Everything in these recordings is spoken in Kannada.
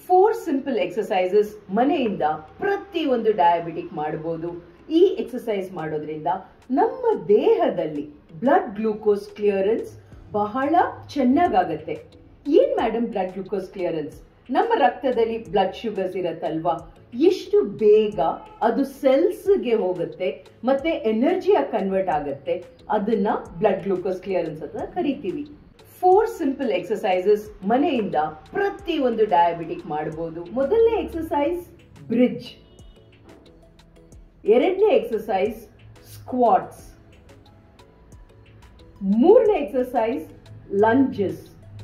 ಫೋರ್ ಸಿಂಪಲ್ ಎಕ್ಸಸೈಸಸ್ ಮನೆಯಿಂದ ಪ್ರತಿಯೊಂದು ಡಯಾಬಿಟಿಕ್ ಮಾಡಬಹುದು ಈ ಎಕ್ಸಸೈಸ್ ಮಾಡೋದ್ರಿಂದ ನಮ್ಮ ದೇಹದಲ್ಲಿ ಬ್ಲಡ್ ಗ್ಲೂಕೋಸ್ ಕ್ಲಿಯರೆನ್ಸ್ ಬಹಳ ಚೆನ್ನಾಗಾಗತ್ತೆ ಏನ್ ಮೇಡಮ್ ಬ್ಲಡ್ ಗ್ಲೂಕೋಸ್ ಕ್ಲಿಯರೆನ್ಸ್ ನಮ್ಮ ರಕ್ತದಲ್ಲಿ ಬ್ಲಡ್ ಶುಗರ್ಸ್ ಇರತ್ತಲ್ವಾ ಎಷ್ಟು ಬೇಗ ಅದು ಸೆಲ್ಸ್ಗೆ ಹೋಗುತ್ತೆ ಮತ್ತೆ ಎನರ್ಜಿಯಾಗಿ ಕನ್ವರ್ಟ್ ಆಗುತ್ತೆ ಅದನ್ನ ಬ್ಲಡ್ ಗ್ಲೂಕೋಸ್ ಕ್ಲಿಯರೆನ್ಸ್ ಅಂತ ಕರಿತೀವಿ ಫೋರ್ ಸಿಂಪಲ್ ಎಕ್ಸಸೈಸಸ್ ಮನೆಯಿಂದ ಪ್ರತಿಯೊಂದು ಡಯಾಬಿಟಿಕ್ ಮಾಡಬಹುದು ಮೊದಲನೇ ಎಕ್ಸಸೈಸ್ ಬ್ರಿಡ್ಜ್ ಎರಡನೇ ಎಕ್ಸಸೈಸ್ ಸ್ಕ್ವಾಟ್ಸ್ ಮೂರನೇ ಎಕ್ಸಸೈಸ್ ಲಂಜಸ್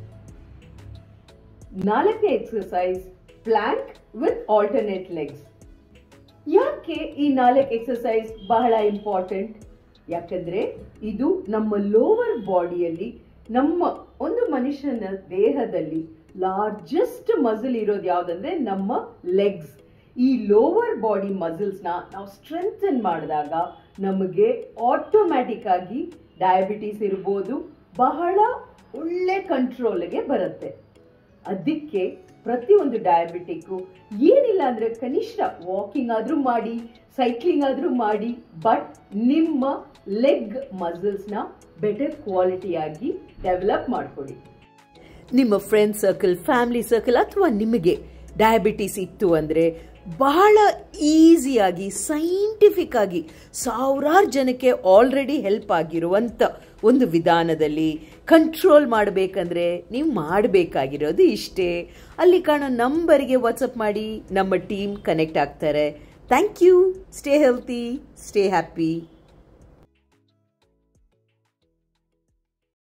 ನಾಲ್ಕನೇ exercise plank with alternate legs ಯಾಕೆ ಈ ನಾಲ್ಕು ಎಕ್ಸಸೈಸ್ ಬಹಳ ಇಂಪಾರ್ಟೆಂಟ್ ಯಾಕಂದ್ರೆ ಇದು ನಮ್ಮ ಲೋವರ್ ಬಾಡಿಯಲ್ಲಿ ನಮ್ಮ ಒಂದು ಮನುಷ್ಯನ ದೇಹದಲ್ಲಿ ಲಾರ್ಜೆಸ್ಟ್ ಮಸಲ್ ಇರೋದು ಯಾವ್ದಂದ್ರೆ ನಮ್ಮ ಲೆಗ್ಸ್ ಈ ಲೋವರ್ ಬಾಡಿ ಮಸಲ್ಸ್ನ ನಾವು ಸ್ಟ್ರೆಂಥನ್ ಮಾಡಿದಾಗ ನಮಗೆ ಆಟೋಮ್ಯಾಟಿಕ್ ಆಗಿ ಡಯಾಬಿಟೀಸ್ ಇರ್ಬೋದು ಬಹಳ ಒಳ್ಳೆ ಕಂಟ್ರೋಲ್ಗೆ ಬರುತ್ತೆ ಅದಕ್ಕೆ ಪ್ರತಿಯೊಂದು ಡಯಾಬಿಟಿಕ್ಕು ಏನಿಲ್ಲ ಅಂದ್ರೆ ಕನಿಷ್ಠ ವಾಕಿಂಗ್ ಆದ್ರೂ ಮಾಡಿ ಸೈಕ್ಲಿಂಗ್ ಆದ್ರೂ ಮಾಡಿ ಬಟ್ ನಿಮ್ಮ ಲೆಗ್ ಮಸಲ್ಸ್ನ ಬೆಟರ್ ಕ್ವಾಲಿಟಿಯಾಗಿ ಡೆವಲಪ್ ಮಾಡ್ಕೊಳ್ಳಿ ನಿಮ್ಮ ಫ್ರೆಂಡ್ ಸರ್ಕಲ್ ಫ್ಯಾಮಿಲಿ ಸರ್ಕಲ್ ಅಥವಾ ನಿಮಗೆ ಡಯಾಬಿಟಿಸ್ ಇತ್ತು ಅಂದರೆ ಬಹಳ ಈಸಿಯಾಗಿ ಸೈಂಟಿಫಿಕ್ ಆಗಿ ಸಾವಿರಾರು ಜನಕ್ಕೆ ಆಲ್ರೆಡಿ ಹೆಲ್ಪ್ ಆಗಿರುವಂಥ ಒಂದು ವಿಧಾನದಲ್ಲಿ ಕಂಟ್ರೋಲ್ ಮಾಡಬೇಕಂದ್ರೆ ನೀವು ಮಾಡಬೇಕಾಗಿರೋದು ಇಷ್ಟೇ ಅಲ್ಲಿ ಕಾಣೋ ನಂಬರಿಗೆ ವಾಟ್ಸಪ್ ಮಾಡಿ ನಮ್ಮ ಟೀಮ್ ಕನೆಕ್ಟ್ ಆಗ್ತಾರೆ thank you stay healthy stay happy